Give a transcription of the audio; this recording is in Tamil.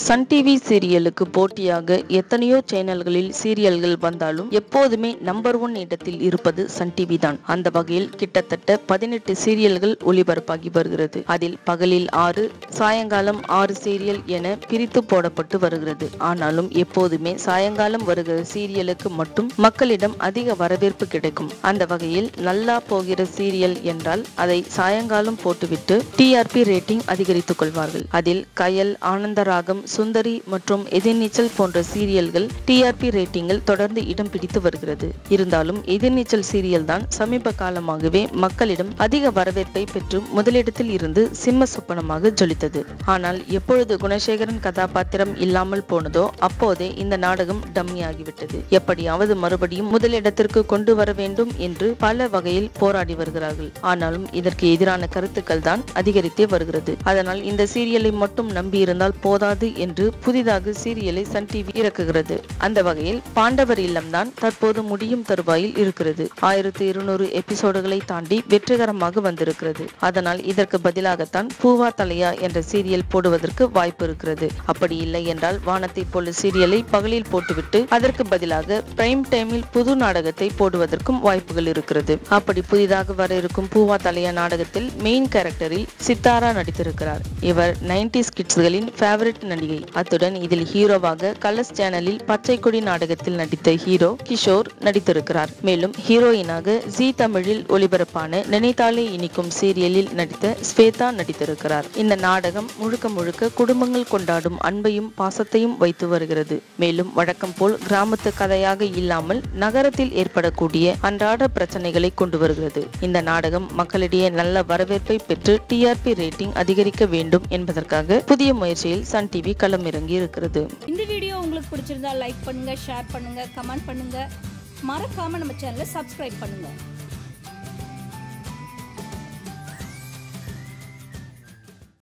சன் டிவி சீரியலுக்கு போட்டியாக எத்தனையோ சேனல்களில் சீரியல்கள் வந்தாலும் எப்போதுமே நம்பர் ஒன் இடத்தில் இருப்பது சன் டிவி தான் அந்த வகையில் கிட்டத்தட்ட பதினெட்டு சீரியல்கள் ஒளிபரப்பாகி வருகிறது அதில் பகலில் ஆறு சாயங்காலம் ஆறு சீரியல் என பிரித்து போடப்பட்டு வருகிறது ஆனாலும் எப்போதுமே சாயங்காலம் வருகிற சீரியலுக்கு மட்டும் மக்களிடம் அதிக வரவேற்பு கிடைக்கும் அந்த வகையில் நல்லா போகிற சீரியல் என்றால் அதை சாயங்காலம் போட்டுவிட்டு டிஆர்பி ரேட்டிங் அதிகரித்துக் கொள்வார்கள் அதில் கயல் ஆனந்தராகம் சுந்தரி மற்றும் எதிர்நீச்சல் போன்ற சீரியல்கள் டிஆர்பி ரேட்டிங்கில் தொடர்ந்து இடம் பிடித்து வருகிறது இருந்தாலும் எதிர்நீச்சல் சீரியல் தான் சமீப காலமாகவே மக்களிடம் அதிக வரவேற்பை பெற்று முதலிடத்தில் இருந்து சிம்ம சொப்பனமாக ஜொலித்தது ஆனால் எப்பொழுது குணசேகரன் கதாபாத்திரம் இல்லாமல் போனதோ அப்போதே இந்த நாடகம் டம்மியாகிவிட்டது எப்படியாவது மறுபடியும் முதலிடத்திற்கு கொண்டு வர வேண்டும் என்று பல வகையில் போராடி வருகிறார்கள் ஆனாலும் இதற்கு எதிரான கருத்துக்கள் தான் அதிகரித்தே வருகிறது அதனால் இந்த சீரியலை மட்டும் நம்பி இருந்தால் போதாது என்று புதிதாக சீரியலை சன் டிவி இறக்குகிறது அந்த வகையில் பாண்டவர் இல்லம்தான் தற்போது முடியும் தருவாயில் இருக்கிறது ஆயிரத்தி இருநூறு எபிசோடுகளை தாண்டி வெற்றிகரமாக வந்திருக்கிறது அதனால் இதற்கு பதிலாகத்தான் பூவா தலையா என்ற சீரியல் போடுவதற்கு வாய்ப்பு இருக்கிறது அப்படி இல்லை என்றால் வானத்தை போல சீரியலை பகலில் போட்டுவிட்டு அதற்கு பதிலாக பிரைம் டைமில் புது நாடகத்தை போடுவதற்கும் வாய்ப்புகள் இருக்கிறது அப்படி புதிதாக வர இருக்கும் பூவா தலையா நாடகத்தில் மெயின் கேரக்டரில் சித்தாரா நடித்திருக்கிறார் இவர் நைன்டிஸ் கிட்ஸ்களின் ஃபேவரட் நடிகை அத்துடன் இதில் ஹீரோவாக கலர்ஸ் சேனலில் பச்சை கொடி நாடகத்தில் நடித்த ஹீரோ கிஷோர் நடித்திருக்கிறார் மேலும் ஹீரோயினாக ஜி தமிழில் ஒளிபரப்பான நினைத்தாலே இனிக்கும் சீரியலில் நடித்த ஸ்வேதா நடித்திருக்கிறார் இந்த நாடகம் முழுக்க முழுக்க குடும்பங்கள் கொண்டாடும் அன்பையும் பாசத்தையும் வைத்து வருகிறது மேலும் வழக்கம் போல் கிராமத்து கதையாக இல்லாமல் நகரத்தில் ஏற்படக்கூடிய அன்றாட பிரச்சனைகளை கொண்டு வருகிறது இந்த நாடகம் மக்களிடையே நல்ல வரவேற்பை பெற்று டிஆர்பி ரேட்டிங் அதிகரிக்க வேண்டும் என்பதற்காக புதிய முயற்சியில் சன் டிவி களமிறங்கி இருக்கிறது இந்த வீடியோ உங்களுக்கு பிடிச்சிருந்தா லைக் பண்ணுங்க ஷேர் பண்ணுங்க கமெண்ட் பண்ணுங்க மறக்காம நம்ம சேனலை சப்ஸ்கிரைப் பண்ணுங்க